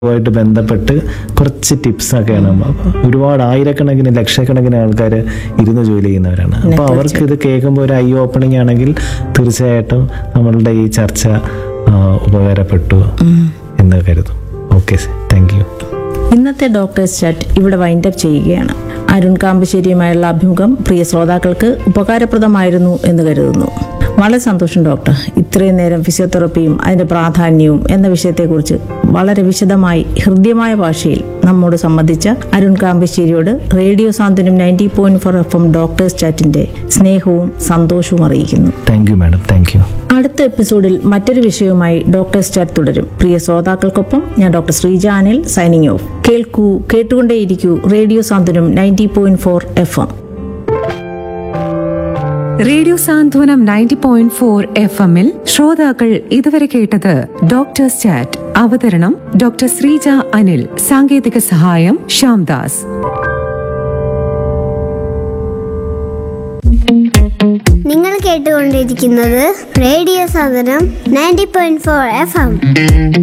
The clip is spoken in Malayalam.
ായിട്ട് ബന്ധപ്പെട്ട് കുറച്ച് ടിപ്സൊക്കെയാണ് അപ്പൊ ഒരുപാട് ആയിരക്കണക്കിന് ലക്ഷക്കണക്കിന് ആൾക്കാർ ഇരുന്ന് ജോലി ചെയ്യുന്നവരാണ് അപ്പോൾ അവർക്ക് ഇത് കേൾക്കുമ്പോൾ ഒരു ഐ ഓപ്പണിംഗ് ആണെങ്കിൽ തീർച്ചയായിട്ടും നമ്മളുടെ ഈ ചർച്ച ആ, ഉപകാരപ്പെട്ടു എന്ന് കരുതും ഓക്കെ താങ്ക് യു ഇന്നത്തെ ഡോക്ടേഴ്സ് ചാറ്റ് ഇവിടെ വൈൻഡപ്പ് ചെയ്യുകയാണ് അരുൺ കാമ്പശ്ശേരിയുമായുള്ള അഭിമുഖം പ്രിയ ശ്രോതാക്കൾക്ക് ഉപകാരപ്രദമായിരുന്നു എന്ന് കരുതുന്നു വളരെ സന്തോഷം ഡോക്ടർ ഇത്രയും നേരം ഫിസിയോതെറപ്പിയും അതിന്റെ പ്രാധാന്യവും എന്ന വിഷയത്തെക്കുറിച്ച് വളരെ വിശദമായി ഹൃദ്യമായ ഭാഷയിൽ നമ്മോട് സംബന്ധിച്ച അരുൺ കാമ്പശ്ശേരിയോട് radio Santhwanam ninety point four F M doctors ചാറ്റിന്റെ സ്നേഹവും സന്തോഷവും അറിയിക്കുന്നു thank you madam thank you അടുത്ത എപ്പിസോഡിൽ മറ്റൊരു വിഷയവുമായി ഡോക്ടേഴ്സ് ചാറ്റ് തുടരും പ്രിയ ശ്രോതാക്കൾക്കൊപ്പം ഞാൻ doctor Sreeja Anil signing off കേൾക്കൂ കേട്ടുകൊണ്ടേയിരിക്കൂ radio Santhwanam ninety point four F M radio Santhwanam ninety point four F എമ്മിൽ ശ്രോതാക്കൾ ഇതുവരെ കേട്ടത് ഡോക്ടേഴ്സ് ചാറ്റ് അവതരണം ഡോക്ടർ ശ്രീജ അനിൽ സാങ്കേതിക സഹായം ശ്യാംദാസ് നിങ്ങൾ കേട്ടുകൊണ്ടിരിക്കുന്നത് റേഡിയോ സാധനം ninety point four F M